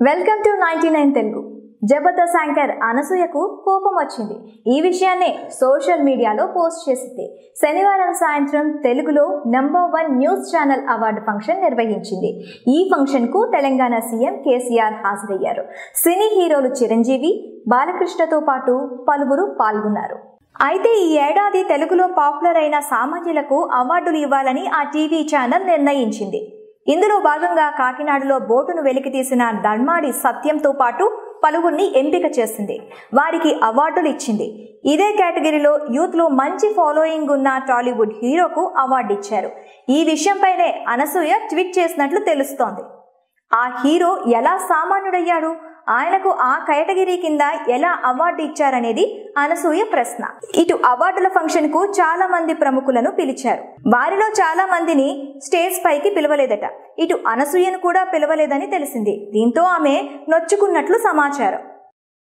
welcome to ninety nine Telugu Jabardasth anchor అనసూయకు కోపం వచ్చింది ఈ విషయాన్నే సోషల్ మీడియాలో పోస్ట్ చేసింది శనివారం సాయంత్రం తెలుగులో number one news channel award function నిర్వహించింది ఈ ఫంక్షన్ కు తెలంగాణ సీఎం కేసీఆర్ హాజరయ్యారు సినీ హీరోలు చిరంజీవి బాలకృష్ణతో పాటు పలువురు పాల్గొన్నారు అయితే ఈ ఏడాది తెలుగులో పాపులర్ అయిన సామాన్యులకు అవార్డులు ఇవ్వాలని ఆ టీవీ ఛానల్ నిర్ణయించింది ఇందులో భాగంగా కాకినాడలో బోటును వెలికితీసిన ధర్మాడి సత్యంతో పాటు పలువురిని ఎంపిక చేసింది వారికి అవార్డులు ఇచ్చింది ఇదే కేటగిరీలో యూత్లో మంచి ఫాలోయింగ్ ఉన్న టాలీవుడ్ హీరోకు అవార్డు ఇచ్చారు ఈ విషయంపైనే అనసూయ ట్వీట్ చేసినట్లు తెలుస్తోంది ఆ హీరో ఎలా సామాన్యుడయ్యాడు ఆయనకు ఆ కేటగిరీ కింద ఎలా అవార్డు ఇచ్చారనేది అనసూయ ప్రశ్న ఇటు అవార్డుల ఫంక్షన్ కు చాలా మంది ప్రముఖులను పిలిచారు వారిలో చాలా మందిని స్టేజ్ పైకి పిలవలేదట ఇటు అనసూయను కూడా పిలవలేదని తెలిసింది దీంతో ఆమె నొచ్చుకున్నట్లు సమాచారం